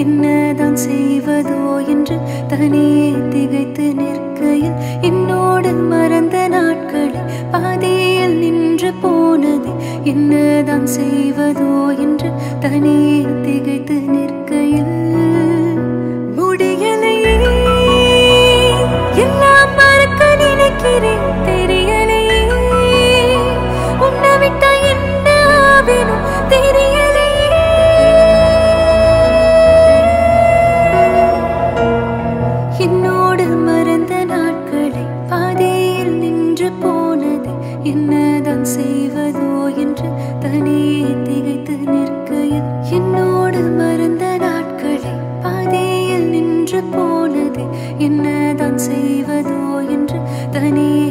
என்னதான் செய்வதோ என்று தனியே திகைத்து நிற்கையில் என்னோடு மறந்த நாட்களில் பாதியில் நின்று போனது என்னதான் செய்வதோ என்று தனியே திகைத்து நிற்கையில் முடியலையே எல்லாம் மறக்க நினைக்கிறேன் தெரியலையே உன்னை விட்டா என்ன ஆவேனும் தெரியலையே என்னோடு மறந்த நாட்களை பாதையில் நின்று போனது என்னதான் செய்வதோ என்று தனியே திகைத்து நிற்கையில் என்னோடு மறந்த நாட்களை பாதையில் நின்று போனது என்னதான் செய்வதோ என்று தனியே